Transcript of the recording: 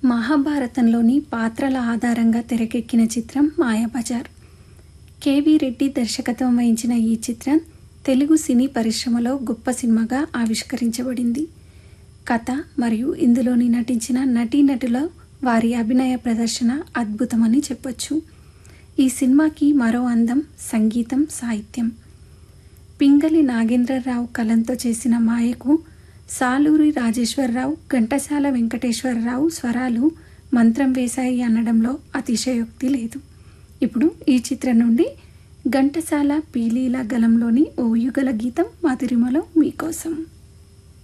మహాభారతంలోని పాత్రల ఆధారంగా తెరకెక్కిన చిత్రం మాయాబజార్ కేవీ రెడ్డి దర్శకత్వం వహించిన ఈ చిత్రం తెలుగు సినీ పరిశ్రమలో గొప్ప సినిమాగా ఆవిష్కరించబడింది కథ మరియు ఇందులోని నటించిన నటీనటుల వారి అభినయ ప్రదర్శన అద్భుతమని చెప్పొచ్చు ఈ సినిమాకి మరో అందం సంగీతం సాహిత్యం పింగళి నాగేంద్రరావు కలంతో చేసిన మాయకు సాలూరి రాజేశ్వరరావు ఘంటసాల వెంకటేశ్వరరావు స్వరాలు మంత్రం వేశాయి అనడంలో అతిశయోక్తి లేదు ఇప్పుడు ఈ చిత్రం నుండి ఘంటసాల పీలీల గలంలోని ఓ యుగల గీతం మధురిమలో మీకోసం